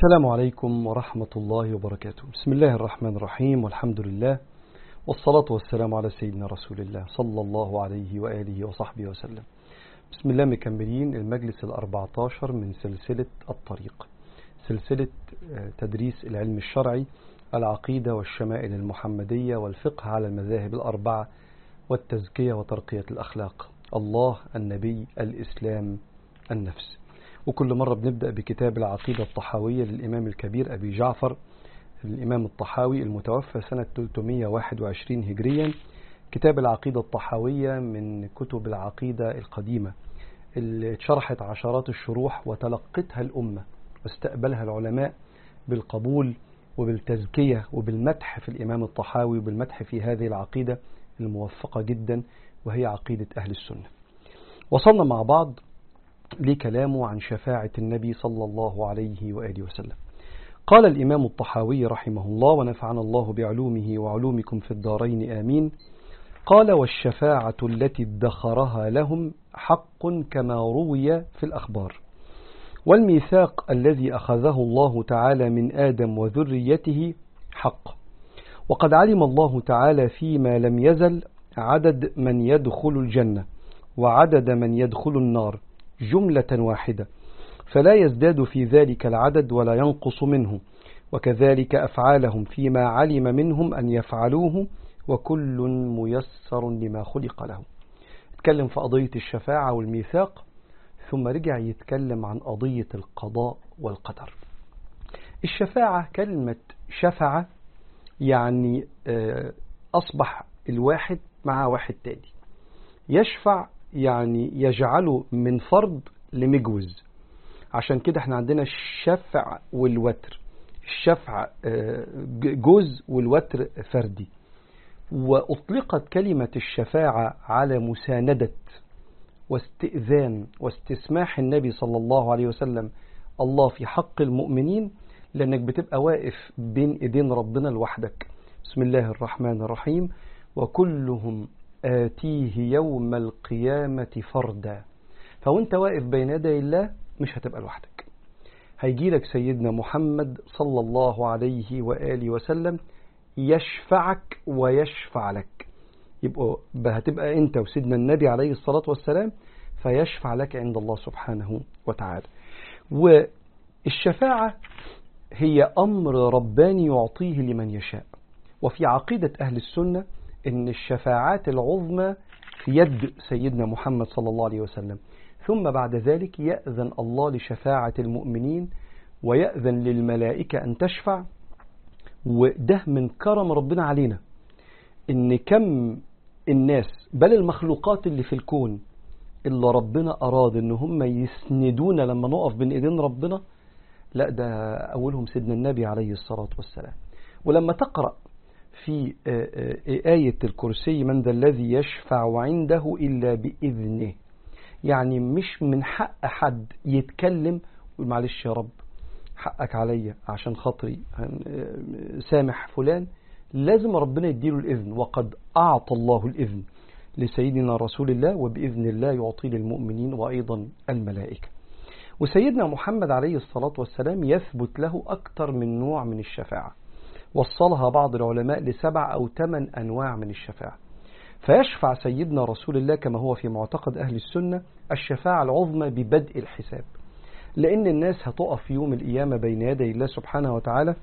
السلام عليكم ورحمة الله وبركاته بسم الله الرحمن الرحيم والحمد لله والصلاة والسلام على سيدنا رسول الله صلى الله عليه وآله وصحبه وسلم بسم الله مكملين المجلس الأربعتاشر من سلسلة الطريق سلسلة تدريس العلم الشرعي العقيدة والشمائل المحمدية والفقه على المذاهب الأربعة والتزكية وترقية الأخلاق الله النبي الإسلام النفس وكل مرة بنبدأ بكتاب العقيدة الطحاوية للإمام الكبير أبي جعفر الإمام الطحاوي المتوفى سنة 321 هجريا كتاب العقيدة الطحاوية من كتب العقيدة القديمة اللي شرحت عشرات الشروح وتلقتها الأمة واستقبلها العلماء بالقبول وبالتزكية وبالمدح في الإمام الطحاوي وبالمدح في هذه العقيدة الموفقة جدا وهي عقيدة أهل السنة وصلنا مع بعض لكلامه عن شفاعة النبي صلى الله عليه وآله وسلم قال الإمام الطحاوي رحمه الله ونفعنا الله بعلومه وعلومكم في الدارين آمين قال والشفاعة التي ادخرها لهم حق كما روي في الأخبار والميثاق الذي أخذه الله تعالى من آدم وذريته حق وقد علم الله تعالى فيما لم يزل عدد من يدخل الجنة وعدد من يدخل النار جملة واحدة فلا يزداد في ذلك العدد ولا ينقص منه وكذلك أفعالهم فيما علم منهم أن يفعلوه وكل ميسر لما خلق له اتكلم في قضية الشفاعة والميثاق ثم رجع يتكلم عن قضية القضاء والقدر الشفاعة كلمة شفعة يعني أصبح الواحد مع واحد تاني يشفع يعني يجعله من فرض لمجوز عشان كده احنا عندنا الشفع والوتر الشفع جوز والوتر فردي وأطلقت كلمة الشفاعة على مساندة واستئذان واستسماح النبي صلى الله عليه وسلم الله في حق المؤمنين لأنك بتبقى واقف بين إيدين ربنا لوحدك بسم الله الرحمن الرحيم وكلهم آتيه يوم القيامة فردا فوانت واقف بين يدي الله مش هتبقى لوحدك هيجي لك سيدنا محمد صلى الله عليه وآله وسلم يشفعك ويشفع لك يبقى هتبقى انت وسيدنا النبي عليه الصلاة والسلام فيشفع لك عند الله سبحانه وتعالى والشفاعة هي أمر رباني يعطيه لمن يشاء وفي عقيدة أهل السنة ان الشفاعات العظمى في يد سيدنا محمد صلى الله عليه وسلم ثم بعد ذلك يأذن الله لشفاعة المؤمنين ويأذن للملائكة أن تشفع وده من كرم ربنا علينا إن كم الناس بل المخلوقات اللي في الكون اللي ربنا أراد إن هم يسندونا لما نقف بين إيدين ربنا لا ده أولهم سيدنا النبي عليه الصلاة والسلام ولما تقرأ في آية الكرسي من ذا الذي يشفع عنده إلا بإذنه يعني مش من حق حد يتكلم معلش يا رب حقك عليا عشان خاطري سامح فلان لازم ربنا يديله الإذن وقد أعطى الله الإذن لسيدنا رسول الله وبإذن الله يعطي للمؤمنين وأيضا الملائكة وسيدنا محمد عليه الصلاة والسلام يثبت له أكثر من نوع من الشفاعة وصلها بعض العلماء لسبع أو ثمان أنواع من الشفاعة فيشفع سيدنا رسول الله كما هو في معتقد أهل السنة الشفاعة العظمى ببدء الحساب لأن الناس هتقف يوم القيامة بين يدي الله سبحانه وتعالى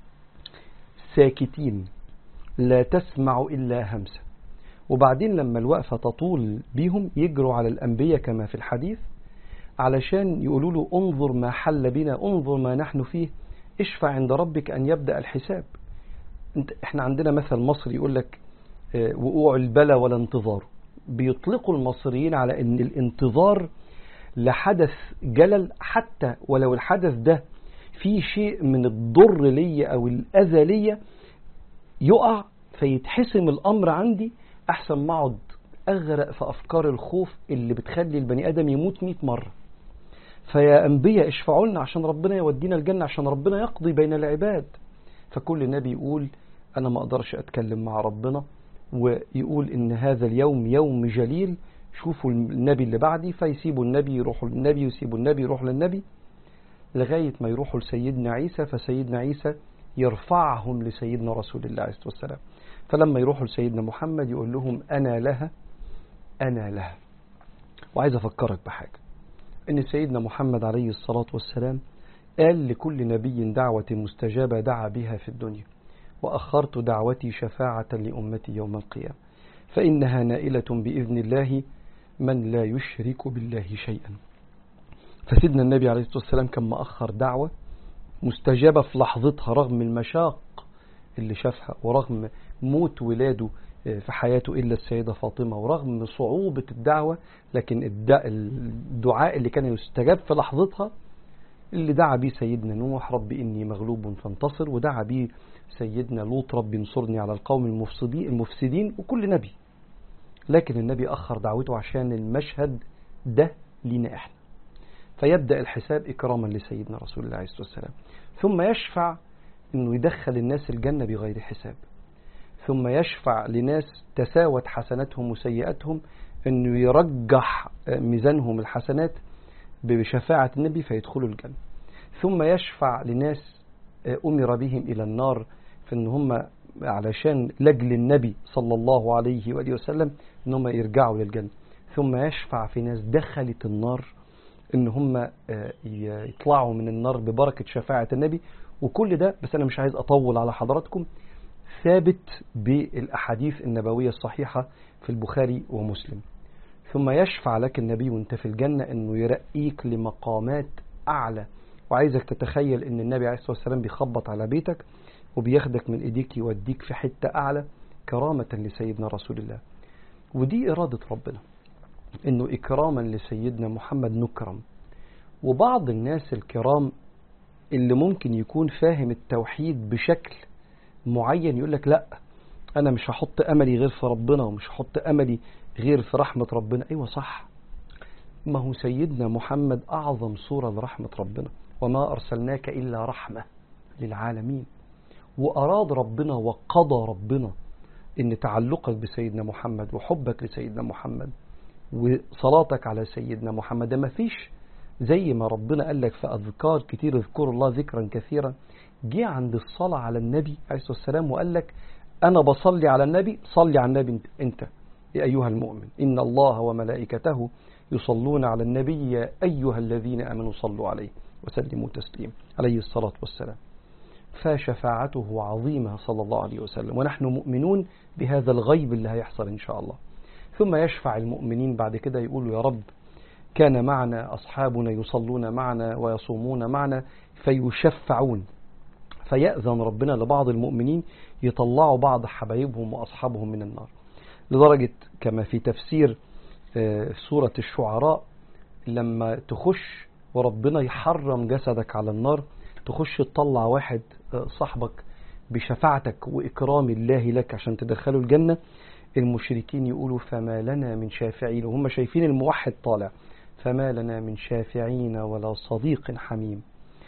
ساكتين لا تسمع إلا همسة وبعدين لما الوقفة تطول بيهم يجروا على الأنبياء كما في الحديث علشان يقولوا له انظر ما حل بنا انظر ما نحن فيه اشفع عند ربك أن يبدأ الحساب احنا عندنا مثل مصري يقول لك وقوع البلا ولا انتظار بيطلقوا المصريين على ان الانتظار لحدث جلل حتى ولو الحدث ده فيه شيء من الضر ليا او الاذى ليا يقع فيتحسم الامر عندي احسن ما اقعد اغرق في افكار الخوف اللي بتخلي البني ادم يموت 100 مره فيا انبياء اشفعوا لنا عشان ربنا يودينا الجنه عشان ربنا يقضي بين العباد فكل نبي يقول انا ما اقدرش اتكلم مع ربنا ويقول ان هذا اليوم يوم جليل شوفوا النبي اللي بعدي فيسيبوا النبي يروحوا للنبي ويسيبوا النبي يروحوا للنبي لغاية ما يروحوا لسيدنا عيسى فسيدنا عيسى يرفعهم لسيدنا رسول الله عليه الصلاة والسلام فلما يروحوا لسيدنا محمد يقول لهم أنا لها أنا لها وعايز أفكرك بحاجة إن سيدنا محمد عليه الصلاة والسلام قال لكل نبي دعوة مستجابة دعا بها في الدنيا وأخرت دعوتي شفاعة لأمتي يوم القيامة فإنها نائلة بإذن الله من لا يشرك بالله شيئا فسيدنا النبي عليه الصلاة والسلام كان مأخر دعوة مستجابة في لحظتها رغم المشاق اللي شافها ورغم موت ولاده في حياته إلا السيدة فاطمة ورغم صعوبة الدعوة لكن الدعاء اللي كان يستجاب في لحظتها اللي دعا به سيدنا نوح رب إني مغلوب فانتصر ودعا به سيدنا لوط رب انصرني على القوم المفسدين, المفسدين وكل نبي لكن النبي أخر دعوته عشان المشهد ده لينا إحنا فيبدأ الحساب إكراما لسيدنا رسول الله عليه الصلاة والسلام ثم يشفع أنه يدخل الناس الجنة بغير حساب ثم يشفع لناس تساوت حسناتهم وسيئاتهم أنه يرجح ميزانهم الحسنات بشفاعة النبي فيدخلوا الجنة ثم يشفع لناس أمر بهم إلى النار في أن هم علشان لجل النبي صلى الله عليه وآله وسلم أن هم يرجعوا للجنة ثم يشفع في ناس دخلت النار ان هم يطلعوا من النار ببركة شفاعة النبي وكل ده بس انا مش عايز اطول على حضراتكم ثابت بالاحاديث النبوية الصحيحة في البخاري ومسلم ثم يشفع لك النبي وانت في الجنة انه يرقيك لمقامات اعلى وعايزك تتخيل ان النبي عليه الصلاة والسلام بيخبط على بيتك وبياخدك من ايديك يوديك في حتة اعلى كرامة لسيدنا رسول الله ودي ارادة ربنا انه اكراما لسيدنا محمد نكرم وبعض الناس الكرام اللي ممكن يكون فاهم التوحيد بشكل معين يقول لك لا انا مش هحط املي غير في ربنا ومش هحط املي غير في رحمة ربنا ايوه صح ما هو سيدنا محمد اعظم صورة لرحمة ربنا وما ارسلناك الا رحمة للعالمين واراد ربنا وقضى ربنا ان تعلقك بسيدنا محمد وحبك لسيدنا محمد وصلاتك على سيدنا محمد ما فيش زي ما ربنا قال لك في أذكار كتير اذكروا الله ذكرا كثيرا جه عند الصلاة على النبي عليه الصلاة والسلام وقال لك أنا بصلي على النبي صلي على النبي أنت يا أيها المؤمن إن الله وملائكته يصلون على النبي يا أيها الذين آمنوا صلوا عليه وسلموا تسليم عليه الصلاة والسلام فشفاعته عظيمة صلى الله عليه وسلم ونحن مؤمنون بهذا الغيب اللي هيحصل إن شاء الله ثم يشفع المؤمنين بعد كده يقولوا يا رب كان معنا أصحابنا يصلون معنا ويصومون معنا فيشفعون فيأذن ربنا لبعض المؤمنين يطلعوا بعض حبايبهم وأصحابهم من النار لدرجة كما في تفسير سورة الشعراء لما تخش وربنا يحرم جسدك على النار تخش تطلع واحد صاحبك بشفاعتك وإكرام الله لك عشان تدخله الجنة المشركين يقولوا فما لنا من شافعين وهم شايفين الموحد طالع فما لنا من شافعين ولا صديق حميم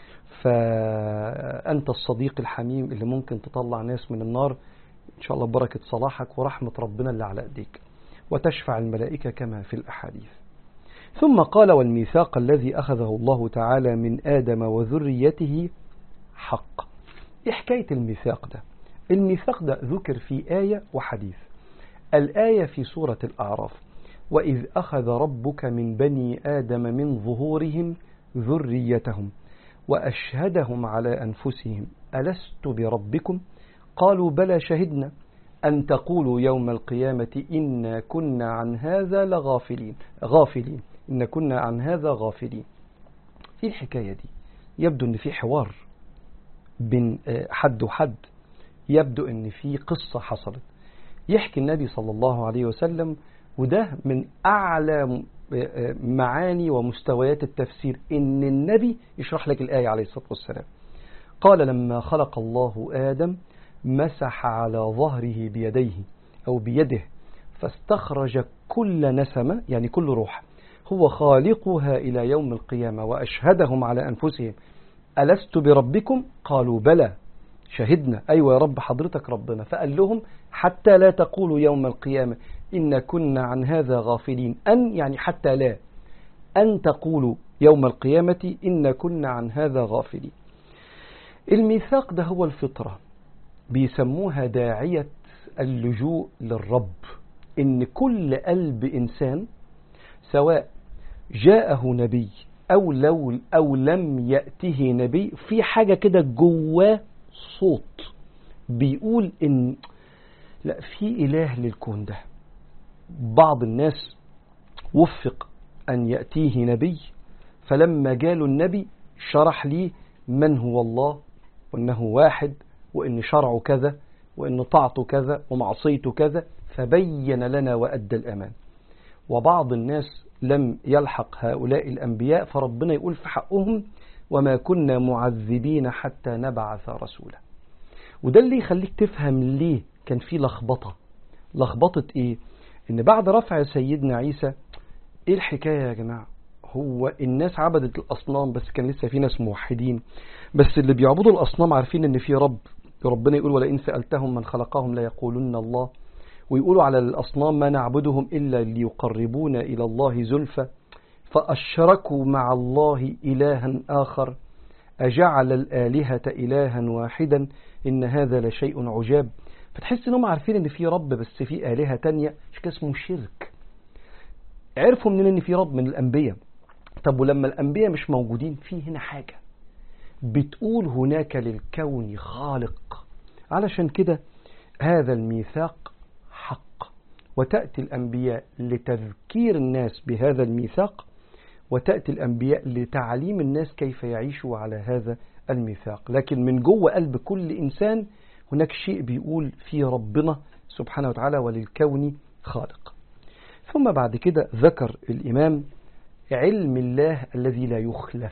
فأنت الصديق الحميم اللي ممكن تطلع ناس من النار إن شاء الله بركة صلاحك ورحمة ربنا اللي على أيديك وتشفع الملائكة كما في الأحاديث ثم قال والميثاق الذي أخذه الله تعالى من آدم وذريته حق إيه حكاية الميثاق ده الميثاق ده ذكر في آية وحديث الآية في سورة الأعراف وإذ أخذ ربك من بني آدم من ظهورهم ذريتهم وأشهدهم على أنفسهم ألست بربكم قالوا بلى شهدنا أن تقولوا يوم القيامة إنا كنا عن هذا لغافلين غافلين إن كنا عن هذا غافلين في الحكاية دي يبدو أن في حوار بين حد وحد يبدو أن في قصة حصلت يحكي النبي صلى الله عليه وسلم وده من أعلى معاني ومستويات التفسير إن النبي يشرح لك الآية عليه الصلاة والسلام قال لما خلق الله آدم مسح على ظهره بيديه أو بيده فاستخرج كل نسمة يعني كل روح هو خالقها إلى يوم القيامة وأشهدهم على أنفسهم ألست بربكم قالوا بلى شهدنا أيوة يا رب حضرتك ربنا فقال لهم حتى لا تقولوا يوم القيامة إن كنا عن هذا غافلين أن يعني حتى لا أن تقولوا يوم القيامة إن كنا عن هذا غافلين الميثاق ده هو الفطرة بيسموها داعية اللجوء للرب إن كل قلب إنسان سواء جاءه نبي أو لو أو لم يأته نبي في حاجة كده جواه صوت بيقول إن لا في إله للكون ده بعض الناس وفق أن يأتيه نبي فلما جاله النبي شرح لي من هو الله وأنه واحد وأن شرعه كذا وأن طاعته كذا ومعصيته كذا فبين لنا وأدى الأمان وبعض الناس لم يلحق هؤلاء الأنبياء فربنا يقول في حقهم وما كنا معذبين حتى نبعث رسولا وده اللي يخليك تفهم ليه كان في لخبطة لخبطة ايه ان بعد رفع سيدنا عيسى ايه الحكاية يا جماعة هو الناس عبدت الأصنام بس كان لسه في ناس موحدين بس اللي بيعبدوا الأصنام عارفين ان في رب ربنا يقول ولئن سألتهم من خلقهم ليقولن الله ويقولوا على الأصنام ما نعبدهم إلا ليقربونا إلى الله زلفى فأشركوا مع الله إلها آخر أجعل الآلهة إلها واحدا إن هذا لشيء عجاب فتحس إنهم عارفين إن في رب بس في آلهة تانية مش كده اسمه شرك عرفوا منين إن في رب من الأنبياء طب ولما الأنبياء مش موجودين في هنا حاجة بتقول هناك للكون خالق علشان كده هذا الميثاق حق وتأتي الأنبياء لتذكير الناس بهذا الميثاق وتأتي الأنبياء لتعليم الناس كيف يعيشوا على هذا الميثاق لكن من جوه قلب كل إنسان هناك شيء بيقول في ربنا سبحانه وتعالى وللكون خالق ثم بعد كده ذكر الإمام علم الله الذي لا يخلف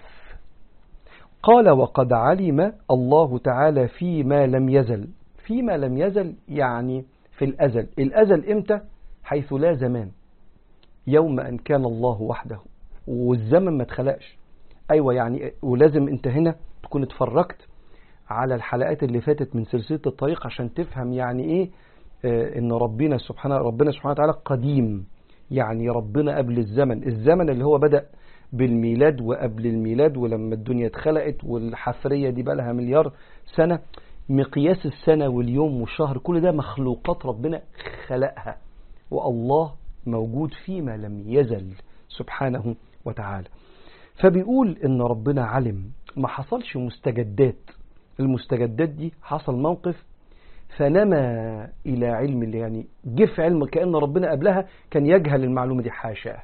قال وقد علم الله تعالى فيما لم يزل فيما لم يزل يعني في الأزل الأزل إمتى حيث لا زمان يوم أن كان الله وحده والزمن ما اتخلقش أيوة يعني ولازم أنت هنا تكون اتفرجت على الحلقات اللي فاتت من سلسلة الطريق عشان تفهم يعني إيه آه إن ربنا سبحانه ربنا سبحانه وتعالى قديم يعني ربنا قبل الزمن الزمن اللي هو بدأ بالميلاد وقبل الميلاد ولما الدنيا اتخلقت والحفرية دي بقى لها مليار سنة مقياس السنة واليوم والشهر كل ده مخلوقات ربنا خلقها والله موجود فيما لم يزل سبحانه وتعالى فبيقول ان ربنا علم ما حصلش مستجدات المستجدات دي حصل موقف فنما إلى علم اللي يعني جه في علم كأن ربنا قبلها كان يجهل المعلومة دي حاشاه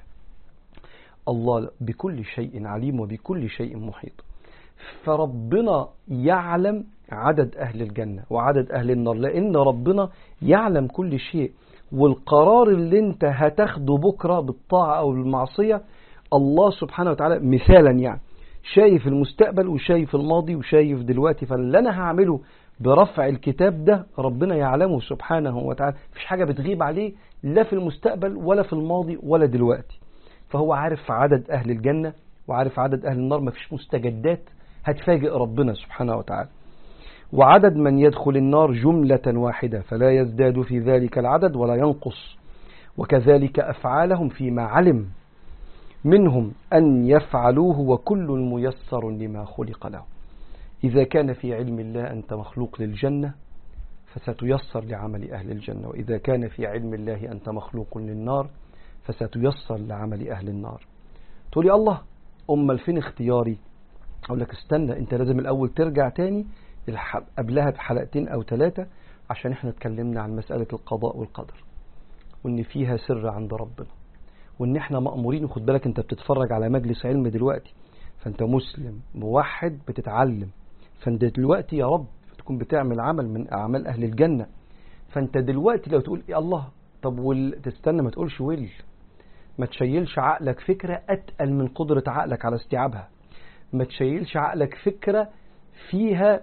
الله بكل شيء عليم وبكل شيء محيط فربنا يعلم عدد أهل الجنة وعدد أهل النار لأن ربنا يعلم كل شيء والقرار اللي انت هتاخده بكرة بالطاعة أو بالمعصية الله سبحانه وتعالى مثالا يعني شايف المستقبل وشايف الماضي وشايف دلوقتي فاللي أنا هعمله برفع الكتاب ده ربنا يعلمه سبحانه وتعالى مفيش حاجة بتغيب عليه لا في المستقبل ولا في الماضي ولا دلوقتي فهو عارف عدد أهل الجنة وعارف عدد أهل النار مفيش مستجدات هتفاجئ ربنا سبحانه وتعالى وعدد من يدخل النار جملة واحدة فلا يزداد في ذلك العدد ولا ينقص وكذلك أفعالهم فيما علم منهم أن يفعلوه وكل ميسر لما خلق له إذا كان في علم الله أنت مخلوق للجنة فستيسر لعمل أهل الجنة وإذا كان في علم الله أنت مخلوق للنار فستيسر لعمل أهل النار تقولي الله أمال فين اختياري أقول لك استنى أنت لازم الأول ترجع تاني قبلها بحلقتين أو ثلاثة عشان احنا اتكلمنا عن مسألة القضاء والقدر وإن فيها سر عند ربنا وإن احنا مأمورين وخد بالك أنت بتتفرج على مجلس علم دلوقتي فأنت مسلم موحد بتتعلم فأنت دلوقتي يا رب تكون بتعمل عمل من أعمال أهل الجنة فأنت دلوقتي لو تقول يا الله طب وال... تستنى ما تقولش ويل ما تشيلش عقلك فكرة أتقل من قدرة عقلك على استيعابها ما تشيلش عقلك فكرة فيها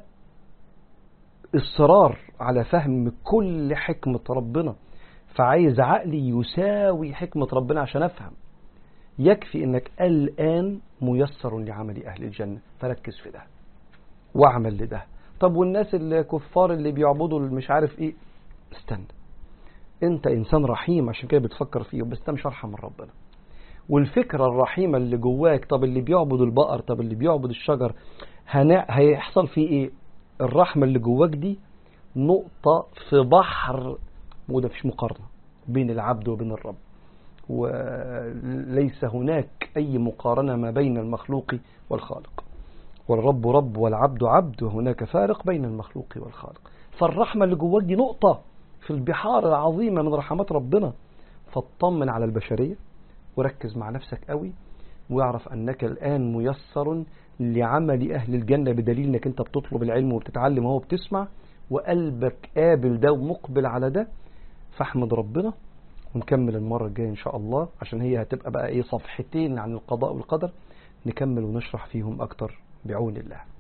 إصرار على فهم كل حكمة ربنا فعايز عقلي يساوي حكمة ربنا عشان أفهم يكفي أنك الآن ميسر لعمل أهل الجنة فركز في ده واعمل لده طب والناس الكفار اللي بيعبدوا مش عارف ايه استنى انت انسان رحيم عشان كده بتفكر فيه بس ده مش ارحم من ربنا والفكرة الرحيمة اللي جواك طب اللي بيعبد البقر طب اللي بيعبد الشجر هنا هيحصل فيه ايه الرحمة اللي جواك دي نقطة في بحر وده مفيش مقارنة بين العبد وبين الرب وليس هناك أي مقارنة ما بين المخلوق والخالق والرب رب والعبد عبد وهناك فارق بين المخلوق والخالق فالرحمة اللي جواك دي نقطة في البحار العظيمة من رحمات ربنا فاطمن على البشرية وركز مع نفسك قوي واعرف أنك الآن ميسر لعمل أهل الجنة بدليل أنك أنت بتطلب العلم وبتتعلم وهو بتسمع وقلبك قابل ده ومقبل على ده فاحمد ربنا ونكمل المرة الجاية إن شاء الله عشان هي هتبقى بقى إيه صفحتين عن القضاء والقدر نكمل ونشرح فيهم أكتر بعون الله